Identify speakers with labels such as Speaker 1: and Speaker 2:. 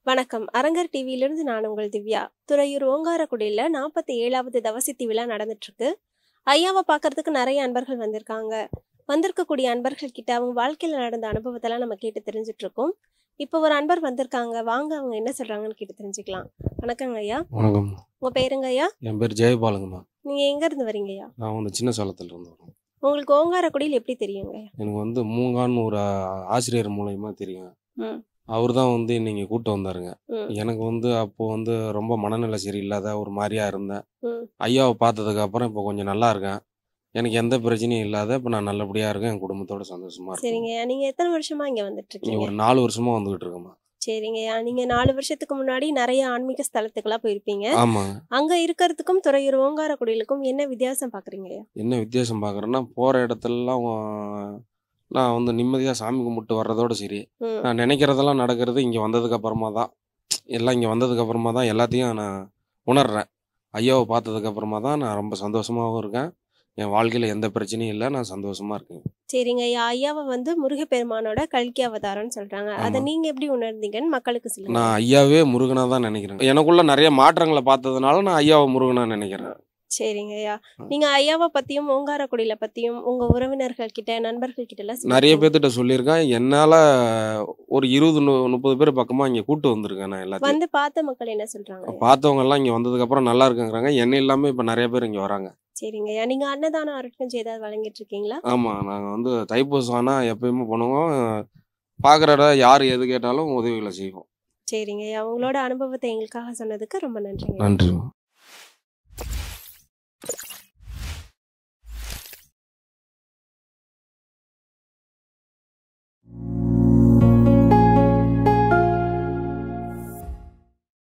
Speaker 1: வணக்கம் அரங்கர் டிவியிலிருந்து நான் உங்கள் திவ்யா துறையூர் ஓங்காரக்குடியில் நாற்பத்தி ஏழாவது தவசித்தி விழா நடந்துட்டு இருக்கு ஐயாவை பார்க்கறதுக்கு நிறைய அன்பர்கள் வந்திருக்காங்க வந்திருக்கக்கூடிய அன்பர்கள் கிட்ட அவங்க வாழ்க்கையில் நடந்த அனுபவத்தெல்லாம் நம்ம கேட்டு தெரிஞ்சுட்டு இருக்கோம் இப்போ ஒரு அன்பர் வந்திருக்காங்க வாங்க அவங்க என்ன சொல்றாங்கன்னு கேட்டு தெரிஞ்சுக்கலாம் வணக்கங்க ஐயா
Speaker 2: வணக்கம்
Speaker 1: உங்க பேருங்க ஐயா
Speaker 2: என் பேர் ஜெயபாலுங்கம்மா
Speaker 1: நீங்க எங்க இருந்து வரீங்க ஐயா
Speaker 2: நான் வந்து சின்ன சேலத்துல இருந்து வரேன்
Speaker 1: உங்களுக்கு ஓங்காரக்குடியில் எப்படி தெரியுங்க ஐயா
Speaker 2: எனக்கு வந்து மூங்கான்னு ஒரு ஆ- ஆசிரியர் மூலயமா தெரியும்
Speaker 1: ம்.
Speaker 2: அவர் தான் வந்து இன்னைக்கு கூட்டு வந்தாருங்க
Speaker 1: ம்.
Speaker 2: எனக்கு வந்து அப்போ வந்து ரொம்ப மனநிலை சரியில்லாத ஒரு மாதிரியா இருந்தேன்
Speaker 1: ம்.
Speaker 2: ஐயாவை பார்த்ததுக்கு அப்புறம் இப்போ கொஞ்சம் நல்லா இருக்கேன் எனக்கு எந்த பிரச்சனையும் இல்லாத இப்போ நான் நல்லபடியா இருக்கேன் என் குடும்பத்தோட சந்தோஷமா இருக்கேன்
Speaker 1: சரிங்க ஐயா நீங்க எத்தனை வருஷமா இங்க வந்துட்டு
Speaker 2: இங்க
Speaker 1: இருக்கீங்க
Speaker 2: ஒரு நாலு வருஷமா வந்துகிட்டு இருக்கேம்மா
Speaker 1: சரிங்க ஐயா நீங்க நாலு வருஷத்துக்கு முன்னாடி நிறைய ஆன்மீக ஸ்தலத்துக்கெல்லாம் போயிருப்பீங்க
Speaker 2: ஆமாங்க
Speaker 1: அங்க இருக்கிறதுக்கும் துறையூர் ஓங்காரக்குடியிலுக்கும் என்ன வித்தியாசம் பாக்குறீங்க ஐயா
Speaker 2: என்ன வித்தியாசம் பார்க்குறேன்னா போகிற இடத்துலலாம் ஆ, நான் வந்து நிம்மதியாக சாமி கும்பிட்டு வர்றதோட சரி
Speaker 1: ம்.
Speaker 2: நான் நினைக்கிறதெல்லாம் நடக்கிறது இங்கே வந்ததுக்கு அப்புறமா தான் எல்லாம் இங்கே வந்ததுக்கு அப்புறமா தான் எல்லாத்தையும் நான் உணர்றேன் ஐயாவை பார்த்ததுக்கு அப்புறமா தான் நான் ரொம்ப சந்தோஷமாகவும் இருக்கேன் என் வாழ்க்கையில் எந்த பிரச்சனையும் இல்லை நான் சந்தோஷமா இருக்கேன்
Speaker 1: சரிங்க ஐயா ஐயாவை வந்து முருகப்பெருமானோட கல்கி அவதாரம்னு சொல்றாங்க அதை
Speaker 2: ஆமா.
Speaker 1: நீங்க எப்படி உணர்ந்தீங்கன்னு மக்களுக்கு சொல்லுங்க
Speaker 2: நான் ஐயாவே முருகனா தான் நினைக்கிறேன் எனக்குள்ள நிறைய மாற்றங்களை பார்த்ததுனால நான் ஐயாவை முருகனா நினைக்கிறேன்
Speaker 1: சரிங்க ஐயா
Speaker 2: ஆ.
Speaker 1: நீங்க ஐயாவை பத்தியும் ஓங்காரக்குடியில பத்தியும் உங்க உறவினர்கள் கிட்ட நண்பர்கள் கிட்ட எல்லாம்
Speaker 2: நிறைய
Speaker 1: சொல்லிருக்கீங்க.
Speaker 2: பேர்த்திட்ட சொல்லியிருக்கேன் என்னால் ஒரு இருபது நு- முப்பது பேர் பக்கமாக இங்கே கூட்டு வந்திருக்கேன் நான் எல்லாத்தையும்
Speaker 1: வந்து பார்த்த மக்கள் என்ன சொல்றாங்க ஐயா?
Speaker 2: பார்த்தவங்க எல்லாம் இங்கே வந்ததுக்கு அப்புறம் நல்லா இருக்குங்கிறாங்க என்ன இல்லாமல் இப்போ நிறைய பேர் இங்கே வராங்க
Speaker 1: சரிங்க ஐயா நீங்க அன்னதானம் அருட்கஞ்சி ஏதாவது வழங்கிட்டு இருக்கீங்களா
Speaker 2: ஆமாம் நாங்கள் வந்து தைப்பூசம் ஆனால் எப்பயுமே பண்ணுவோம் பார்க்குற இடம் யார் எது கேட்டாலும் உதவிகளை செய்வோம்
Speaker 1: சரிங்க ஐயா உங்களோட அனுபவத்தை எங்களுக்காக சொன்னதுக்கு ரொம்ப நன்றிங்க ஐயா.
Speaker 2: நன்றி